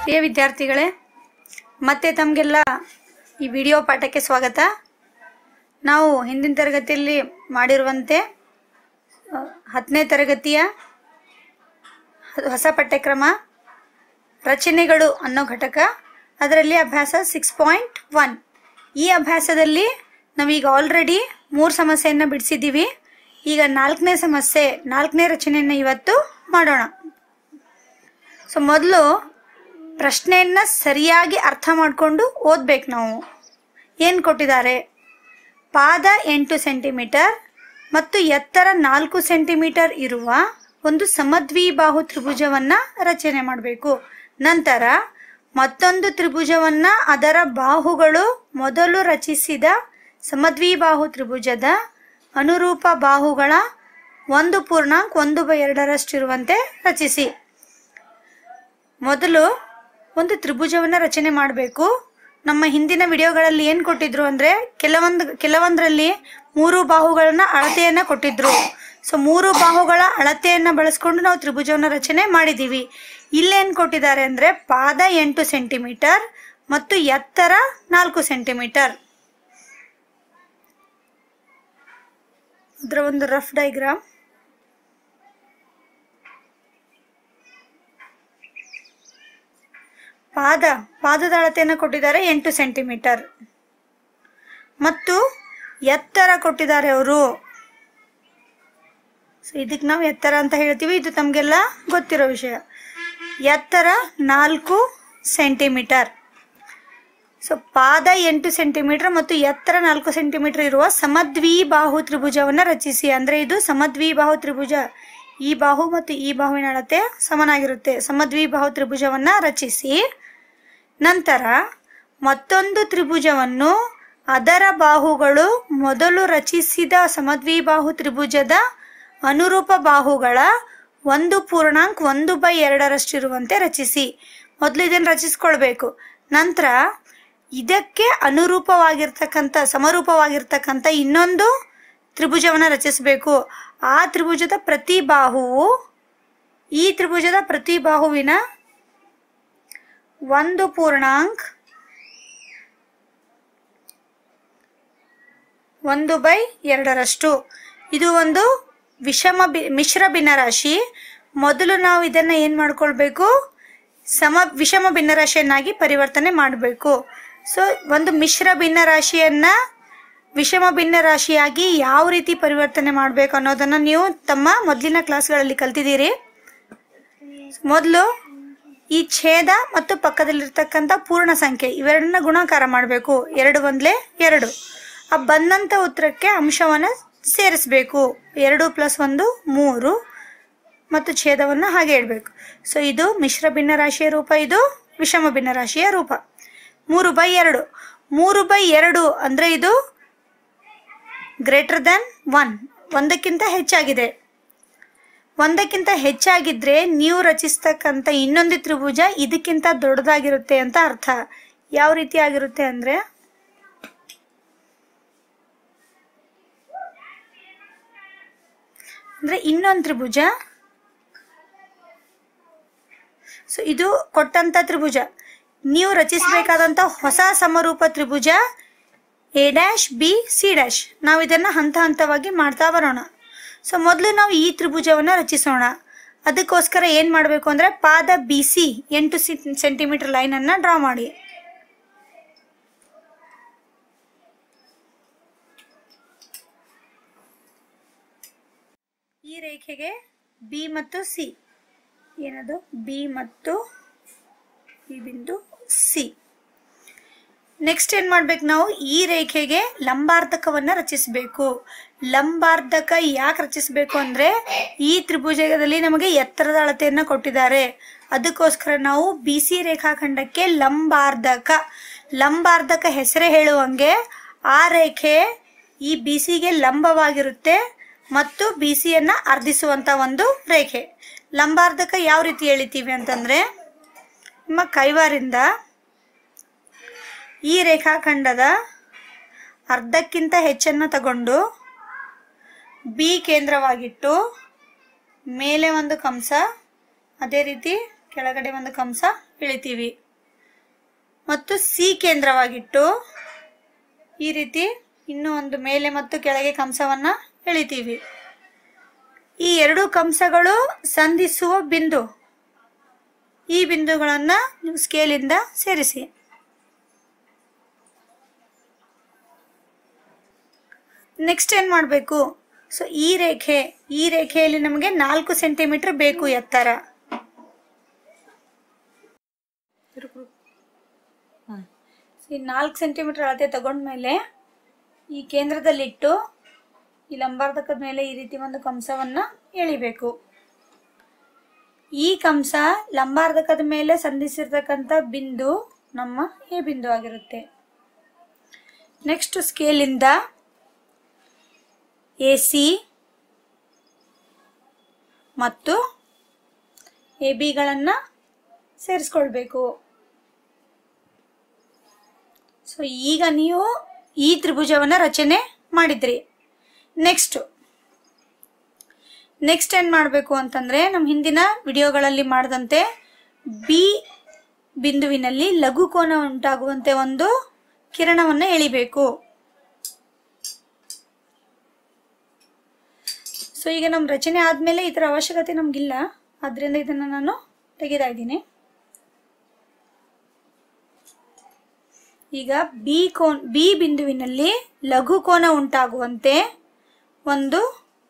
ಪ್ರಿಯ ವಿದ್ಯಾರ್ಥಿಗಳೇ ಮತ್ತೆ ತಮಗೆಲ್ಲ ಈ ವಿಡಿಯೋ ಪಾಠಕ್ಕೆ ಸ್ವಾಗತ ನಾವು ಹಿಂದಿನ ತರಗತಿಯಲ್ಲಿ ಮಾಡಿರುವಂತೆ ಆ, ಹತ್ತನೇ ತರಗತಿಯ ಹೊಸ ಪಠ್ಯಕ್ರಮ ರಚನೆಗಳು ಅನ್ನೋ ಘಟಕ ಅದರಲ್ಲಿ ಅಭ್ಯಾಸ ಸಿಕ್ಸ್ ಪಾಯಿಂಟ್ ಒನ್ ಈ ಅಭ್ಯಾಸದಲ್ಲಿ ನಾವೀಗ ಆಲ್ರೆಡಿ ಮೂರು ಸಮಸ್ಯೆಯನ್ನು ಬಿಡಿಸಿದ್ದೀವಿ ಈಗ ನಾಲ್ಕನೇ ಸಮಸ್ಯೆ ನಾಲ್ಕನೇ ರಚನೆಯನ್ನು ಇವತ್ತು ಮಾಡೋಣ ಸೊ ಮೊದಲು ಪ್ರಶ್ನೆಯನ್ನು ಸರಿಯಾಗಿ ಅರ್ಥ ಮಾಡಿಕೊಂಡು ಓದ್ಬೇಕು ನಾವು ಏನು ಕೊಟ್ಟಿದ್ದಾರೆ ಪಾದ ಎಂಟು ಸೆಂಟಿಮೀಟರ್ ಮತ್ತು ಎತ್ತರ ನಾಲ್ಕು ಸೆಂಟಿಮೀಟರ್ ಇರುವ ಒಂದು ಸಮದ್ವಿಬಾಹು ತ್ರಿಭುಜವನ್ನು ರಚನೆ ಮಾಡಬೇಕು ನಂತರ ಮತ್ತೊಂದು ತ್ರಿಭುಜವನ್ನು ಅದರ ಬಾಹುಗಳು ಮೊದಲು ರಚಿಸಿದ ಸಮದ್ವಿಬಾಹು ತ್ರಿಭುಜದ ಅನುರೂಪ ಬಾಹುಗಳ ಒಂದು ಪೂರ್ಣಾಂಕ ಒಂದು ಬೈ ಎರಡರಷ್ಟಿರುವಂತೆ ರಚಿಸಿ ಮೊದಲು ಒಂದು ತ್ರಿಭುಜವನ್ನು ರಚನೆ ಮಾಡಬೇಕು ನಮ್ಮ ಹಿಂದಿನ ವಿಡಿಯೋಗಳಲ್ಲಿ ಏನು ಕೊಟ್ಟಿದ್ರು ಅಂದರೆ ಕೆಲವೊಂದು ಕೆಲವೊಂದರಲ್ಲಿ ಮೂರು ಬಾಹುಗಳನ್ನ ಅಳತೆಯನ್ನು ಕೊಟ್ಟಿದ್ರು ಸೊ ಮೂರು ಬಾಹುಗಳ ಅಳತೆಯನ್ನು ಬಳಸ್ಕೊಂಡು ನಾವು ತ್ರಿಭುಜವನ್ನು ರಚನೆ ಮಾಡಿದ್ದೀವಿ ಇಲ್ಲೇನು ಕೊಟ್ಟಿದ್ದಾರೆ ಅಂದರೆ ಪಾದ ಎಂಟು ಸೆಂಟಿಮೀಟರ್ ಮತ್ತು ಎತ್ತರ ನಾಲ್ಕು ಸೆಂಟಿಮೀಟರ್ ಅದರ ಒಂದು ರಫ್ ಡೈಗ್ರಾಮ್ ಪಾದ ಪಾದದ ಅಳತೆಯನ್ನು ಕೊಟ್ಟಿದ್ದಾರೆ ಎಂಟು ಸೆಂಟಿಮೀಟರ್ ಮತ್ತು ಎತ್ತರ ಕೊಟ್ಟಿದ್ದಾರೆ ಅವರು ಸೊ ಇದಕ್ಕೆ ನಾವು ಎತ್ತರ ಅಂತ ಹೇಳ್ತೀವಿ ಇದು ತಮಗೆಲ್ಲ ಗೊತ್ತಿರೋ ವಿಷಯ ಎತ್ತರ ನಾಲ್ಕು ಸೆಂಟಿಮೀಟರ್ ಸೊ ಪಾದ ಎಂಟು ಸೆಂಟಿಮೀಟರ್ ಮತ್ತು ಎತ್ತರ ನಾಲ್ಕು ಸೆಂಟಿಮೀಟರ್ ಇರುವ ಸಮದ್ವಿಬಾಹು ತ್ರಿಭುಜವನ್ನು ರಚಿಸಿ ಅಂದರೆ ಇದು ಸಮದ್ವಿಬಾಹು ತ್ರಿಭುಜ ಈ ಬಾಹು ಮತ್ತು ಈ ಬಾಹುವಿನ ಅಳತೆ ಸಮನಾಗಿರುತ್ತೆ ಸಮದ್ವಿಬಾಹು ತ್ರಿಭುಜವನ್ನು ರಚಿಸಿ ನಂತರ ಮತ್ತೊಂದು ತ್ರಿಭುಜವನ್ನು ಅದರ ಬಾಹುಗಳು ಮೊದಲು ರಚಿಸಿದ ಸಮದ್ವಿಬಾಹು ತ್ರಿಭುಜದ ಅನುರೂಪ ಬಾಹುಗಳ ಒಂದು ಪೂರ್ಣಾಂಕ ಒಂದು ಬೈ ಎರಡರಷ್ಟಿರುವಂತೆ ರಚಿಸಿ ಮೊದಲು ಇದನ್ನು ರಚಿಸ್ಕೊಳ್ಬೇಕು ನಂತರ ಇದಕ್ಕೆ ಅನುರೂಪವಾಗಿರ್ತಕ್ಕಂಥ ಸಮರೂಪವಾಗಿರ್ತಕ್ಕಂಥ ಇನ್ನೊಂದು ತ್ರಿಭುಜವನ್ನು ರಚಿಸಬೇಕು ಆ ತ್ರಿಭುಜದ ಪ್ರತಿ ಬಾಹುವು ಈ ತ್ರಿಭುಜದ ಪ್ರತಿ ಬಾಹುವಿನ ಒಂದು ಪೂರ್ಣಾಂಕ್ ಒಂದು ಬೈ ಎರಡರಷ್ಟು ಇದು ಒಂದು ವಿಷಮ ಬಿ ಮಿಶ್ರ ಭಿನ್ನರಾಶಿ ಮೊದಲು ನಾವು ಇದನ್ನು ಏನು ಮಾಡ್ಕೊಳ್ಬೇಕು ಸಮ ವಿಷಮ ಭಿನ್ನರಾಶಿಯನ್ನಾಗಿ ಪರಿವರ್ತನೆ ಮಾಡಬೇಕು ಸೊ ಒಂದು ಮಿಶ್ರ ಭಿನ್ನರಾಶಿಯನ್ನು ವಿಷಮ ಭಿನ್ನರಾಶಿಯಾಗಿ ಯಾವ ರೀತಿ ಪರಿವರ್ತನೆ ಮಾಡಬೇಕು ಅನ್ನೋದನ್ನು ನೀವು ತಮ್ಮ ಮೊದಲಿನ ಕ್ಲಾಸ್ಗಳಲ್ಲಿ ಕಲ್ತಿದ್ದೀರಿ ಮೊದಲು ಈ ಛೇದ ಮತ್ತು ಪಕ್ಕದಲ್ಲಿರ್ತಕ್ಕಂಥ ಪೂರ್ಣ ಸಂಖ್ಯೆ ಇವೆರಡನ್ನ ಗುಣಾಕಾರ ಮಾಡಬೇಕು ಎರಡು ಒಂದ್ಲೆ ಎರಡು ಆ ಬಂದಂಥ ಉತ್ತರಕ್ಕೆ ಅಂಶವನ್ನು ಸೇರಿಸಬೇಕು ಎರಡು ಪ್ಲಸ್ ಒಂದು ಮೂರು ಮತ್ತು ಛೇದವನ್ನು ಹಾಗೆ ಇಡಬೇಕು ಸೊ ಇದು ಮಿಶ್ರ ಭಿನ್ನರಾಶಿಯ ರೂಪ ಇದು ವಿಷಮ ಭಿನ್ನರಾಶಿಯ ರೂಪ ಮೂರು ಬೈ ಎರಡು ಮೂರು ಬೈ ಎರಡು ಅಂದರೆ ಇದು ಗ್ರೇಟರ್ ದೆನ್ ಒನ್ ಒಂದಕ್ಕಿಂತ ಹೆಚ್ಚಾಗಿದೆ ಒಂದಕ್ಕಿಂತ ಹೆಚ್ಚಾಗಿದ್ರೆ ನೀವು ರಚಿಸ್ತಕ್ಕಂಥ ಇನ್ನೊಂದು ತ್ರಿಭುಜ ಇದಕ್ಕಿಂತ ದೊಡ್ಡದಾಗಿರುತ್ತೆ ಅಂತ ಅರ್ಥ ಯಾವ ರೀತಿ ಆಗಿರುತ್ತೆ ಅಂದರೆ ಅಂದರೆ ಇನ್ನೊಂದು ತ್ರಿಭುಜ ಸೊ ಇದು ಕೊಟ್ಟಂಥ ತ್ರಿಭುಜ ನೀವು ರಚಿಸಬೇಕಾದಂಥ ಹೊಸ ಸಮರೂಪ ತ್ರಿಭುಜ A dash B C dash ನಾವು ಇದನ್ನು ಹಂತ ಹಂತವಾಗಿ ಮಾಡ್ತಾ ಬರೋಣ ಸೊ ಮೊದಲು ನಾವು ಈ ತ್ರಿಭುಜವನ್ನು ರಚಿಸೋಣ ಅದಕ್ಕೋಸ್ಕರ ಏನು ಮಾಡಬೇಕು ಅಂದರೆ ಪಾದ ಬಿ ಸಿ ಎಂಟು ಸಿ ಸೆಂಟಿಮೀಟರ್ ಲೈನನ್ನು ಡ್ರಾ ಮಾಡಿ ಈ ರೇಖೆಗೆ ಬಿ ಮತ್ತು ಸಿ ಏನದು ಬಿ ಮತ್ತು ಈ ಬಿಂದು ಸಿ ನೆಕ್ಸ್ಟ್ ಏನು ಮಾಡ್ಬೇಕು ನಾವು ಈ ರೇಖೆಗೆ ಲಂಬಾರ್ಧಕವನ್ನು ರಚಿಸಬೇಕು ಲಂಬಾರ್ಧಕ ಯಾಕೆ ರಚಿಸಬೇಕು ಅಂದರೆ ಈ ತ್ರಿಭುಜದಲ್ಲಿ ನಮಗೆ ಎತ್ತರದ ಅಳತೆಯನ್ನು ಕೊಟ್ಟಿದ್ದಾರೆ ಅದಕ್ಕೋಸ್ಕರ ನಾವು ಬಿ ಸಿ ರೇಖಾಖಂಡಕ್ಕೆ ಲಂಬಾರ್ಧಕ ಲಂಬಾರ್ಧಕ ಹೆಸರೇ ಹೇಳುವಂಗೆ ಆ ರೇಖೆ ಈ ಬಿ ಸಿಗೆ ಲಂಬವಾಗಿರುತ್ತೆ ಮತ್ತು ಬಿ ಸಿಯನ್ನು ಅರ್ಧಿಸುವಂಥ ಒಂದು ರೇಖೆ ಲಂಬಾರ್ಧಕ ಯಾವ ರೀತಿ ಎಳಿತೀವಿ ಅಂತಂದರೆ ನಿಮ್ಮ ಕೈವಾರಿಂದ ಈ ರೇಖಾಖಂಡದ ಅರ್ಧಕ್ಕಿಂತ ಹೆಚ್ಚನ್ನು ತಗೊಂಡು ಬಿ ಕೇಂದ್ರವಾಗಿಟ್ಟು ಮೇಲೆ ಒಂದು ಕಂಸ ಅದೇ ರೀತಿ ಕೆಳಗಡೆ ಒಂದು ಕಂಸ ಇಳಿತೀವಿ ಮತ್ತು ಸಿ ಕೇಂದ್ರವಾಗಿಟ್ಟು ಈ ರೀತಿ ಇನ್ನೂ ಒಂದು ಮೇಲೆ ಮತ್ತು ಕೆಳಗೆ ಕಂಸವನ್ನು ಎಳಿತೀವಿ ಈ ಎರಡು ಕಂಸಗಳು ಸಂಧಿಸುವ ಬಿಂದು ಈ ಬಿಂದುಗಳನ್ನು ನೀವು ಸ್ಕೇಲಿಂದ ಸೇರಿಸಿ ನೆಕ್ಸ್ಟ್ ಏನು ಮಾಡಬೇಕು ಸೊ ಈ ರೇಖೆ ಈ ರೇಖೆಯಲ್ಲಿ ನಮಗೆ ನಾಲ್ಕು ಸೆಂಟಿಮೀಟರ್ ಬೇಕು ಎತ್ತರ ಈ ನಾಲ್ಕು ಸೆಂಟಿಮೀಟರ್ ಅಳತೆ ತಗೊಂಡ್ಮೇಲೆ ಈ ಕೇಂದ್ರದಲ್ಲಿಟ್ಟು ಈ ಲಂಬಾರ್ಧಕದ ಮೇಲೆ ಈ ರೀತಿ ಒಂದು ಕಂಸವನ್ನು ಎಳಿಬೇಕು ಈ ಕಂಸ ಲಂಬಾರ್ಧಕದ ಮೇಲೆ ಸಂಧಿಸಿರ್ತಕ್ಕಂಥ ಬಿಂದು ನಮ್ಮ ಎ ಬಿಂದು ಆಗಿರುತ್ತೆ ನೆಕ್ಸ್ಟ್ ಸ್ಕೇಲಿಂದ ಎ ಸಿ ಮತ್ತು ಎ ಬಿಗಳನ್ನು ಸೇರಿಸ್ಕೊಳ್ಬೇಕು ಸೊ ಈಗ ನೀವು ಈ ತ್ರಿಭುಜವನ್ನು ರಚನೆ ಮಾಡಿದ್ರಿ ನೆಕ್ಸ್ಟ್ ನೆಕ್ಸ್ಟ್ ಏನು ಮಾಡಬೇಕು ಅಂತಂದರೆ ನಮ್ಮ ಹಿಂದಿನ ವಿಡಿಯೋಗಳಲ್ಲಿ ಮಾಡಿದಂತೆ ಬಿ ಬಿಂದುವಿನಲ್ಲಿ ಲಘು ಕೋನ ಉಂಟಾಗುವಂತೆ ಒಂದು ಕಿರಣವನ್ನು ಎಳಿಬೇಕು ಸೊ ಈಗ ನಮ್ಮ ರಚನೆ ಆದಮೇಲೆ ಈ ಥರ ಅವಶ್ಯಕತೆ ನಮಗಿಲ್ಲ ಆದ್ದರಿಂದ ಇದನ್ನು ನಾನು ತೆಗೆದಾ ಇದ್ದೀನಿ ಈಗ ಬಿ ಕೋನ್ ಬಿ ಬಿಂದುವಿನಲ್ಲಿ ಲಘು ಕೋನ ಉಂಟಾಗುವಂತೆ ಒಂದು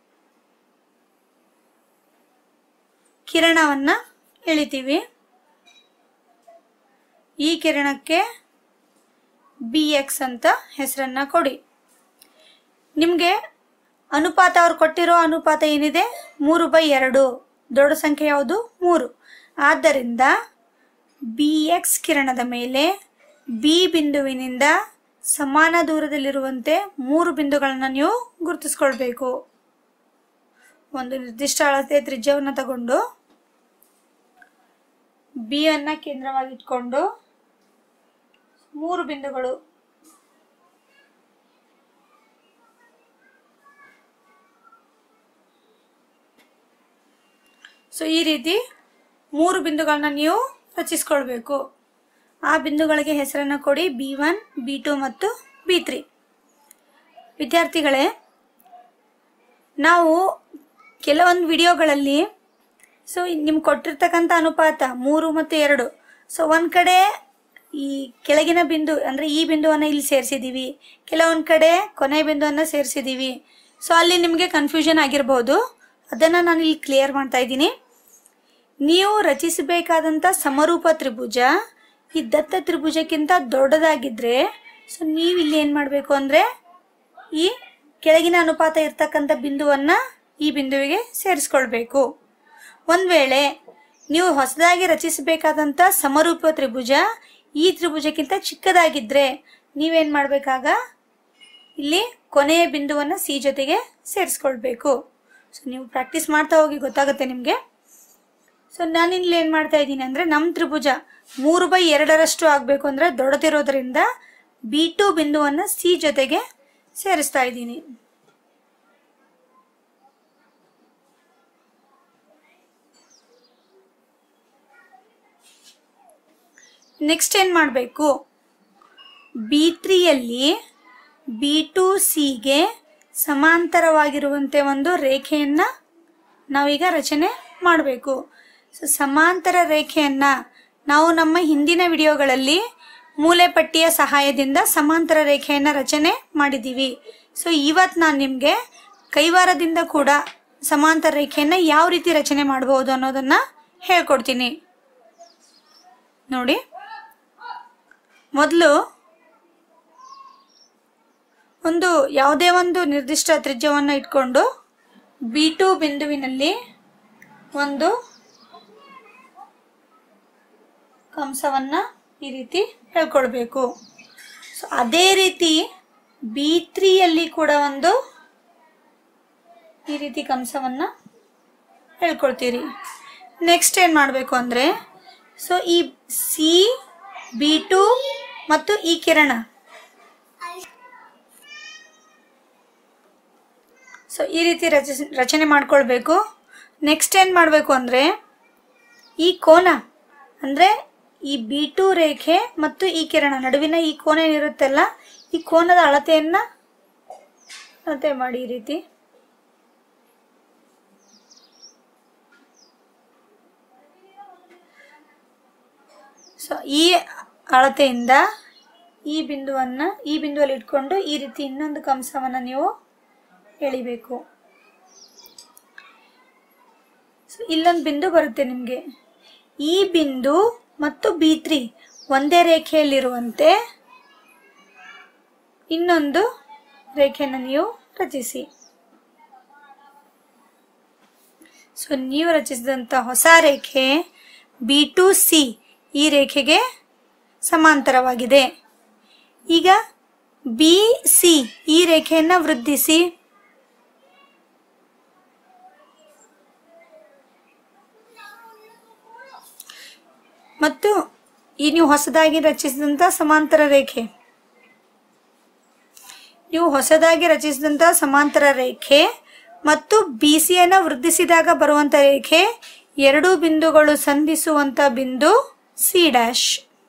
ಕಿರಣವನ್ನು ಎಳಿತೀವಿ ಈ ಕಿರಣಕ್ಕೆ ಬಿ ಎಕ್ಸ್ ಅಂತ ಹೆಸರನ್ನು ಕೊಡಿ ನಿಮಗೆ ಅನುಪಾತ ಅವ್ರು ಕೊಟ್ಟಿರೋ ಅನುಪಾತ ಏನಿದೆ ಮೂರು ಬೈ ಎರಡು ದೊಡ್ಡ ಸಂಖ್ಯೆ ಯಾವುದು ಮೂರು ಆದ್ದರಿಂದ ಬಿ ಎಕ್ಸ್ ಕಿರಣದ ಮೇಲೆ ಬಿ ಬಿಂದುವಿನಿಂದ ಸಮಾನ ದೂರದಲ್ಲಿರುವಂತೆ ಮೂರು ಬಿಂದುಗಳನ್ನು ನೀವು ಗುರುತಿಸ್ಕೊಳ್ಬೇಕು ಒಂದು ನಿರ್ದಿಷ್ಟ ಅಳತೆ ತ್ರಿಜ್ಯವನ್ನು ತಗೊಂಡು ಬಿ ಅನ್ನ ಕೇಂದ್ರವಾಗಿಟ್ಕೊಂಡು ಮೂರು ಬಿಂದುಗಳು ಸೊ ಈ ರೀತಿ ಮೂರು ಬಿಂದುಗಳನ್ನ ನೀವು ರಚಿಸ್ಕೊಳ್ಬೇಕು ಆ ಬಿಂದುಗಳಿಗೆ ಹೆಸರನ್ನು ಕೊಡಿ ಬಿ ಒನ್ ಬಿ ಟು ಮತ್ತು ಬಿ ತ್ರೀ ವಿದ್ಯಾರ್ಥಿಗಳೇ ನಾವು ಕೆಲವೊಂದು ವಿಡಿಯೋಗಳಲ್ಲಿ ಸೊ ನಿಮ್ಗೆ ಕೊಟ್ಟಿರ್ತಕ್ಕಂಥ ಅನುಪಾತ ಮೂರು ಮತ್ತು ಎರಡು ಸೊ ಒಂದು ಕಡೆ ಈ ಕೆಳಗಿನ ಬಿಂದು ಅಂದರೆ ಈ ಬಿಂದುವನ್ನು ಇಲ್ಲಿ ಸೇರಿಸಿದ್ದೀವಿ ಕೆಲವೊಂದು ಕಡೆ ಕೊನೆ ಬಿಂದುವನ್ನು ಸೇರಿಸಿದ್ದೀವಿ ಸೊ ಅಲ್ಲಿ ನಿಮಗೆ ಕನ್ಫ್ಯೂಷನ್ ಆಗಿರ್ಬೋದು ಅದನ್ನು ನಾನು ಇಲ್ಲಿ ಕ್ಲಿಯರ್ ಮಾಡ್ತಾ ಇದ್ದೀನಿ ನೀವು ರಚಿಸಬೇಕಾದಂಥ ಸಮರೂಪ ತ್ರಿಭುಜ ಈ ದತ್ತ ತ್ರಿಭುಜಕ್ಕಿಂತ ದೊಡ್ಡದಾಗಿದ್ದರೆ ಸೊ ನೀವು ಇಲ್ಲಿ ಏನು ಮಾಡಬೇಕು ಅಂದರೆ ಈ ಕೆಳಗಿನ ಅನುಪಾತ ಇರ್ತಕ್ಕಂಥ ಬಿಂದುವನ್ನು ಈ ಬಿಂದುವಿಗೆ ಸೇರಿಸ್ಕೊಳ್ಬೇಕು ಒಂದು ವೇಳೆ ನೀವು ಹೊಸದಾಗಿ ರಚಿಸಬೇಕಾದಂಥ ಸಮರೂಪ ತ್ರಿಭುಜ ಈ ತ್ರಿಭುಜಕ್ಕಿಂತ ಚಿಕ್ಕದಾಗಿದ್ದರೆ ನೀವೇನು ಮಾಡಬೇಕಾಗ ಇಲ್ಲಿ ಕೊನೆಯ ಬಿಂದುವನ್ನು ಸಿ ಜೊತೆಗೆ ಸೇರಿಸ್ಕೊಳ್ಬೇಕು ಸೊ ನೀವು ಪ್ರಾಕ್ಟೀಸ್ ಮಾಡ್ತಾ ಹೋಗಿ ಗೊತ್ತಾಗುತ್ತೆ ನಿಮಗೆ ಸೊ ನಾನಿಲ್ಲಿ ಏನು ಮಾಡ್ತಾ ಇದ್ದೀನಿ ಅಂದರೆ ನಮ್ಮ ತ್ರಿಭುಜ ಮೂರು ಬೈ ಎರಡರಷ್ಟು ಆಗಬೇಕು ಅಂದರೆ ದೊಡ್ಡದಿರೋದ್ರಿಂದ ಬಿ ಟು ಬಿಂದುವನ್ನು ಸಿ ಜೊತೆಗೆ ಸೇರಿಸ್ತಾ ಇದ್ದೀನಿ ನೆಕ್ಸ್ಟ್ ಏನು ಮಾಡಬೇಕು ಬಿ ತ್ರೀಯಲ್ಲಿ ಬಿ ಟು ಸಿಗೆ ಸಮಾಂತರವಾಗಿರುವಂತೆ ಒಂದು ರೇಖೆಯನ್ನು ನಾವೀಗ ರಚನೆ ಮಾಡಬೇಕು ಸೊ ಸಮಾಂತರ ರೇಖೆಯನ್ನು ನಾವು ನಮ್ಮ ಹಿಂದಿನ ವಿಡಿಯೋಗಳಲ್ಲಿ ಮೂಲೆ ಪಟ್ಟಿಯ ಸಹಾಯದಿಂದ ಸಮಾಂತರ ರೇಖೆಯನ್ನು ರಚನೆ ಮಾಡಿದ್ದೀವಿ ಸೊ ಇವತ್ತು ನಾನು ನಿಮಗೆ ಕೈವಾರದಿಂದ ಕೂಡ ಸಮಾಂತರ ರೇಖೆಯನ್ನು ಯಾವ ರೀತಿ ರಚನೆ ಮಾಡಬಹುದು ಅನ್ನೋದನ್ನು ಹೇಳ್ಕೊಡ್ತೀನಿ ನೋಡಿ ಮೊದಲು ಒಂದು ಯಾವುದೇ ಒಂದು ನಿರ್ದಿಷ್ಟ ತ್ರಿಜ್ಯವನ್ನು ಇಟ್ಕೊಂಡು ಬಿ ಟು ಬಿಂದುವಿನಲ್ಲಿ ಒಂದು ಕಂಸವನ್ನು ಈ ರೀತಿ ಹೇಳ್ಕೊಳ್ಬೇಕು ಸೊ ಅದೇ ರೀತಿ ಬಿ ತ್ರೀಯಲ್ಲಿ ಕೂಡ ಒಂದು ಈ ರೀತಿ ಕಂಸವನ್ನು ಹೇಳ್ಕೊಳ್ತೀರಿ ನೆಕ್ಸ್ಟ್ ಏನು ಮಾಡಬೇಕು ಅಂದರೆ ಸೊ ಈ ಸಿ ಬಿ ಟು ಮತ್ತು ಈ ಕಿರಣ ಸೊ ಈ ರೀತಿ ರಚಿಸ್ ರಚನೆ ಮಾಡ್ಕೊಳ್ಬೇಕು ನೆಕ್ಸ್ಟ್ ಏನು ಮಾಡಬೇಕು ಅಂದರೆ ಈ ಕೋನ ಅಂದರೆ ಈ ಬಿ ಟು ರೇಖೆ ಮತ್ತು ಈ ಕಿರಣ ನಡುವಿನ ಈ ಕೋನ ಏನಿರುತ್ತಲ್ಲ ಈ ಕೋನದ ಅಳತೆಯನ್ನ ಅಳತೆ ಮಾಡಿ ಈ ರೀತಿ ಸೊ ಈ ಅಳತೆಯಿಂದ ಈ ಬಿಂದುವನ್ನು ಈ ಬಿಂದುವಲ್ಲಿ ಇಟ್ಕೊಂಡು ಈ ರೀತಿ ಇನ್ನೊಂದು ಕಂಸವನ್ನು ನೀವು ಎಳಿಬೇಕು ಸೊ ಇಲ್ಲೊಂದು ಬಿಂದು ಬರುತ್ತೆ ನಿಮಗೆ ಈ ಬಿಂದು ಮತ್ತು ಬಿ ತ್ರೀ ಒಂದೇ ರೇಖೆಯಲ್ಲಿರುವಂತೆ ಇನ್ನೊಂದು ರೇಖೆಯನ್ನು ನೀವು ರಚಿಸಿ ಸೊ ನೀವು ರಚಿಸಿದಂಥ ಹೊಸ ರೇಖೆ ಬಿ ಟು ಸಿ ಈ ರೇಖೆಗೆ ಸಮಾಂತರವಾಗಿದೆ ಈಗ ಬಿ ಸಿ ಈ ರೇಖೆಯನ್ನು ವೃದ್ಧಿಸಿ ಮತ್ತು ಈ ನೀವು ಹೊಸದಾಗಿ ರಚಿಸಿದಂಥ ಸಮಾಂತರ ರೇಖೆ ನೀವು ಹೊಸದಾಗಿ ರಚಿಸಿದಂಥ ಸಮಾಂತರ ರೇಖೆ ಮತ್ತು ಬಿ ಸಿಯನ್ನು ವೃದ್ಧಿಸಿದಾಗ ಬರುವಂಥ ರೇಖೆ ಎರಡೂ ಬಿಂದುಗಳು ಸಂಧಿಸುವಂಥ ಬಿಂದು ಸಿ ಡ್ಯಾಶ್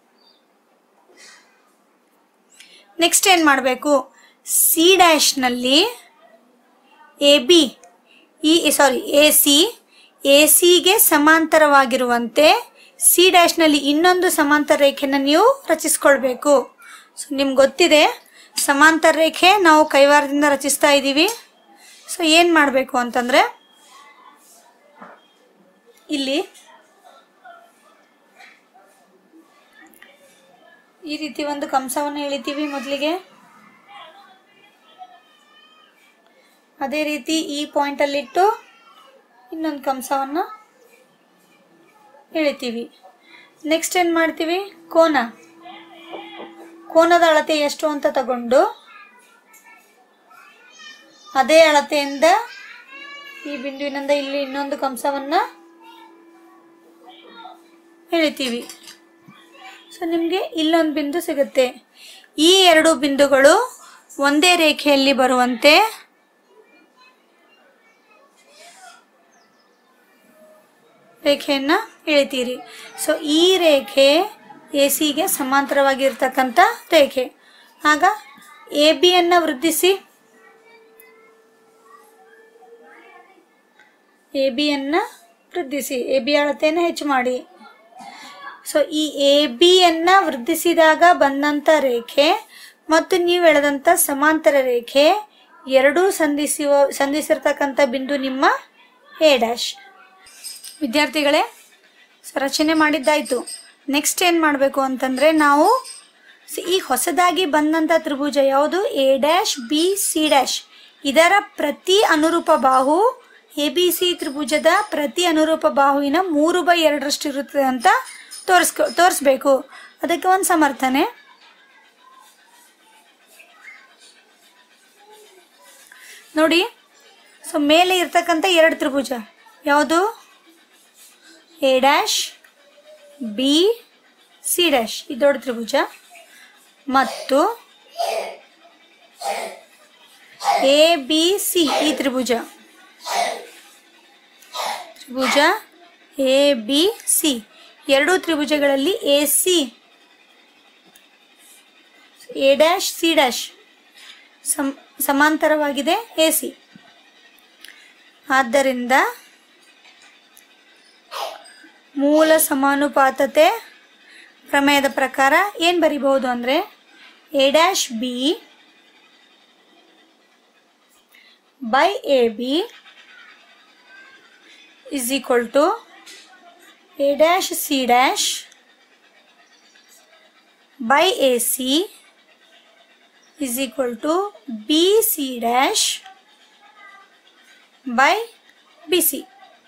ನೆಕ್ಸ್ಟ್ ಏನು ಮಾಡಬೇಕು ಸಿ ಡ್ಯಾಶ್ನಲ್ಲಿ ಎ ಬಿ ಈ ಸಾರಿ ಎ ಸಿ ಎ ಸಿಗೆ ಸಮಾಂತರವಾಗಿರುವಂತೆ ಸಿ ಡ್ಯಾಶ್ನಲ್ಲಿ ಇನ್ನೊಂದು ಸಮಾಂತರ ರೇಖೆನ ನೀವು ರಚಿಸ್ಕೊಳ್ಬೇಕು ಸೊ ನಿಮ್ಗೆ ಗೊತ್ತಿದೆ ಸಮಾಂತರ ರೇಖೆ ನಾವು ಕೈವಾರದಿಂದ ರಚಿಸ್ತಾ ಇದ್ದೀವಿ ಸೊ ಏನು ಮಾಡಬೇಕು ಅಂತಂದರೆ ಇಲ್ಲಿ ಈ ರೀತಿ ಒಂದು ಕಂಸವನ್ನು ಎಳಿತೀವಿ ಮೊದಲಿಗೆ ಅದೇ ರೀತಿ ಈ ಪಾಯಿಂಟಲ್ಲಿಟ್ಟು ಇನ್ನೊಂದು ಕಂಸವನ್ನು ಎಳಿತೀವಿ ನೆಕ್ಸ್ಟ್ ಏನು ಮಾಡ್ತೀವಿ ಕೋನ ಕೋನದ ಅಳತೆ ಎಷ್ಟು ಅಂತ ತಗೊಂಡು ಅದೇ ಅಳತೆಯಿಂದ ಈ ಬಿಂದುವಿನಿಂದ ಇಲ್ಲಿ ಇನ್ನೊಂದು ಕಂಸವನ್ನು ಎಳಿತೀವಿ ಸೊ ನಿಮಗೆ ಇಲ್ಲೊಂದು ಬಿಂದು ಸಿಗುತ್ತೆ ಈ ಎರಡು ಬಿಂದುಗಳು ಒಂದೇ ರೇಖೆಯಲ್ಲಿ ಬರುವಂತೆ ರೇಖೆಯನ್ನು ಎಳಿತೀರಿ ಸೊ ಈ ರೇಖೆ ಎ ಸಿಗೆ ಸಮಾಂತರವಾಗಿರ್ತಕ್ಕಂಥ ರೇಖೆ ಆಗ ಎ ಬಿಯನ್ನು ವೃದ್ಧಿಸಿ ಎ ಬಿಯನ್ನು ವೃದ್ಧಿಸಿ ಎ ಬಿ ಅಳತೆಯನ್ನು ಹೆಚ್ಚು ಮಾಡಿ ಸೊ ಈ ಎ ಬಿಯನ್ನು ವೃದ್ಧಿಸಿದಾಗ ಬಂದಂಥ ರೇಖೆ ಮತ್ತು ನೀವು ಎಳೆದಂಥ ಸಮಾಂತರ ರೇಖೆ ಎರಡೂ ಸಂಧಿಸುವ ಸಂಧಿಸಿರ್ತಕ್ಕಂಥ ಬಿಂದು ನಿಮ್ಮ ಎ ಡ್ಯಾಶ್ ವಿದ್ಯಾರ್ಥಿಗಳೇ ಸೊ ರಚನೆ ಮಾಡಿದ್ದಾಯಿತು ನೆಕ್ಸ್ಟ್ ಏನು ಮಾಡಬೇಕು ಅಂತಂದರೆ ನಾವು ಸ- ಈ ಹೊಸದಾಗಿ ಬಂದಂಥ ತ್ರಿಭುಜ ಯಾವುದು A dash B C dash ಇದರ ಪ್ರತಿ ಅನುರೂಪ ಬಾಹು ಎ ಬಿ ಸಿ ತ್ರಿಭುಜದ ಪ್ರತಿ ಅನುರೂಪ ಬಾಹುವಿನ ಮೂರು ಬೈ ಎರಡರಷ್ಟು ಇರುತ್ತದೆ ಅಂತ ತೋರಿಸ್ಕೊ ತೋರಿಸ್ಬೇಕು ಅದಕ್ಕೆ ಒಂದು ಸಮರ್ಥನೆ ನೋಡಿ ಸೊ ಮೇಲೆ ಇರ್ತಕ್ಕಂಥ ಎರಡು ತ್ರಿಭುಜ ಯಾವುದು A dash B C dash ಈ ದೊಡ್ಡ ತ್ರಿಭುಜ ಮತ್ತು ಎ ಬಿ ಸಿ ಈ ತ್ರಿಭುಜ ತ್ರಿಭುಜ ಎ ಬಿ ಸಿ ಎರಡೂ ತ್ರಿಭುಜಗಳಲ್ಲಿ A C A dash C dash ಸಮ್ ಸಮಾಂತರವಾಗಿದೆ ಎ ಸಿ ಆದ್ದರಿಂದ ಮೂಲ ಸಮಾನುಪಾತತೆ ಪ್ರಮೇಯದ ಪ್ರಕಾರ ಏನು ಬರಿಬಹುದು ಅಂದರೆ A dash B by A B is equal to A dash C dash by A C is equal to B C dash by B C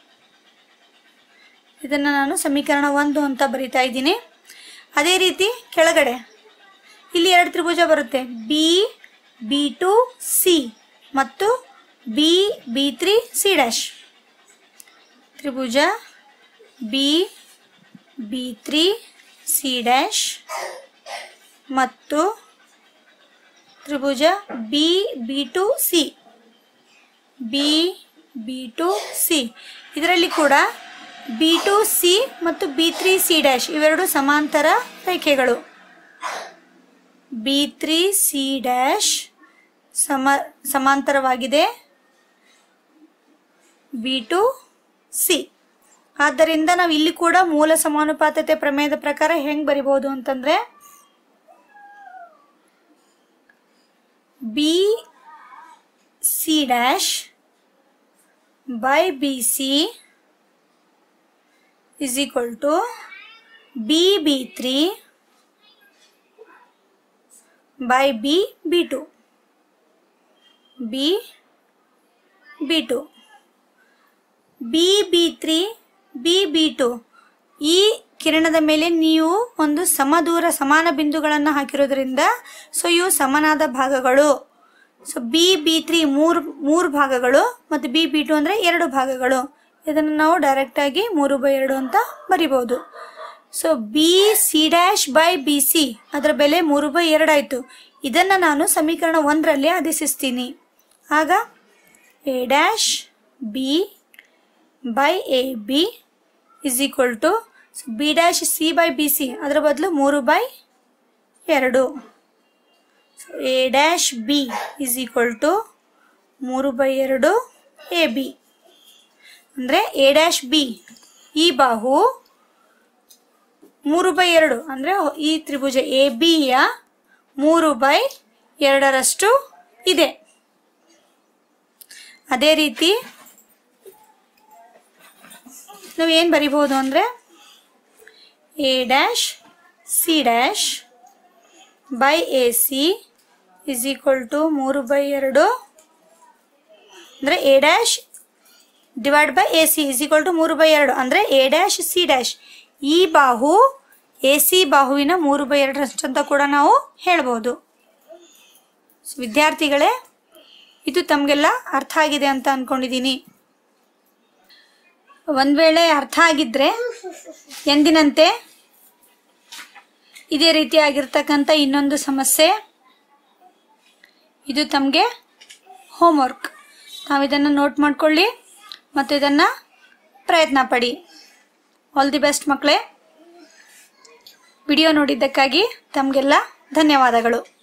ಇದನ್ನು ನಾನು ಸಮೀಕರಣ ಒಂದು ಅಂತ ಬರಿತಾ ಇದ್ದೀನಿ ಅದೇ ರೀತಿ ಕೆಳಗಡೆ ಇಲ್ಲಿ ಎರಡು ತ್ರಿಭುಜ ಬರುತ್ತೆ ಬಿ ಬಿ ಟು ಸಿ ಮತ್ತು B B three C dash ತ್ರಿಭುಜ B B three C dash ಮತ್ತು ತ್ರಿಭುಜ B B two C B B two C ಇದರಲ್ಲಿ ಕೂಡ ಬಿ ಟು ಸಿ ಮತ್ತು ಬಿ ತ್ರೀ ಸಿ ಡ್ಯಾಶ್ ಇವೆರಡು ಸಮಾಂತರ ರೇಖೆಗಳು ಬಿ ತ್ರೀ ಸಿ ಡ್ಯಾಶ್ ಸಮ ಸಮಾಂತರವಾಗಿದೆ ಬಿ ಟು ಸಿ ಆದ್ದರಿಂದ ನಾವು ಇಲ್ಲಿ ಕೂಡ ಮೂಲ ಸಮಾನುಪಾತತೆ ಪ್ರಮೇಯದ ಪ್ರಕಾರ ಹೆಂಗೆ ಬರಿಬೋದು ಅಂತಂದರೆ B C dash by B C is equal to BB3 by B B2 B B2 BB3 BB2 ಈ ಕಿರಣದ ಮೇಲೆ ನೀವು ಒಂದು ಸಮದೂರ ಸಮಾನ ಬಿಂದುಗಳನ್ನು ಹಾಕಿರೋದ್ರಿಂದ ಸೊ ಇವು ಸಮನಾದ ಭಾಗಗಳು ಸೊ ಬಿ ಬಿ ತ್ರೀ ಮೂರು ಮೂರು ಭಾಗಗಳು ಮತ್ತು ಬಿ ಬಿ ಟು ಅಂದರೆ ಎರಡು ಭಾಗಗಳು ಇದನ್ನು ನಾವು ಡೈರೆಕ್ಟಾಗಿ ಮೂರು ಬೈ ಎರಡು ಅಂತ ಬರಿಬೋದು so B C dash by B C ಅದರ ಬೆಲೆ ಮೂರು ಬೈ ಎರಡಾಯಿತು ಇದನ್ನು ನಾನು ಸಮೀಕರಣ ಒಂದರಲ್ಲಿ ಆದೇಶಿಸ್ತೀನಿ ಆಗ A dash B by A B is equal to B dash C by B C ಅದರ ಬದಲು ಮೂರು ಬೈ ಎರಡು A dash B is equal to ಮೂರು ಬೈ ಎರಡು ಎ ಬಿ ಅಂದರೆ ಎ ಡ್ಯಾಶ್ ಬಿ ಈ ಬಾಹು ಮೂರು ಬೈ ಎರಡು ಅಂದರೆ ಈ ತ್ರಿಭುಜ ಎ ಬಿಯ ಮೂರು ಬೈ ಎರಡರಷ್ಟು ಇದೆ ಅದೇ ರೀತಿ ನಾವು ಏನು ಬರಿಬೋದು ಅಂದರೆ A dash C dash by A C is equal to ಮೂರು ಬೈ ಎರಡು ಅಂದರೆ A dash divide by A C is equal to ಮೂರು ಬೈ ಎರಡು ಅಂದರೆ ಎ ಡ್ಯಾಶ್ ಸಿ ಡ್ಯಾಶ್ ಈ ಬಾಹು ಎ ಸಿ ಬಾಹುವಿನ ಮೂರು ಬೈ ಎರಡರಷ್ಟು ಅಂತ ಕೂಡ ನಾವು ಹೇಳ್ಬೋದು ಸೊ ವಿದ್ಯಾರ್ಥಿಗಳೇ ಇದು ತಮಗೆಲ್ಲ ಅರ್ಥ ಆಗಿದೆ ಅಂತ ಅಂದ್ಕೊಂಡಿದ್ದೀನಿ ಒಂದು ವೇಳೆ ಅರ್ಥ ಆಗಿದ್ದರೆ ಎಂದಿನಂತೆ ಇದೇ ರೀತಿಯಾಗಿರ್ತಕ್ಕಂಥ ಇನ್ನೊಂದು ಸಮಸ್ಯೆ ಇದು ತಮಗೆ ಹೋಮ್ವರ್ಕ್ ನಾವು ಇದನ್ನು ನೋಟ್ ಮಾಡ್ಕೊಳ್ಳಿ ಮತ್ತು ಇದನ್ನು ಪ್ರಯತ್ನ ಪಡಿ ಆಲ್ ದಿ ಬೆಸ್ಟ್ ಮಕ್ಕಳೇ ವಿಡಿಯೋ ನೋಡಿದ್ದಕ್ಕಾಗಿ ತಮಗೆಲ್ಲ ಧನ್ಯವಾದಗಳು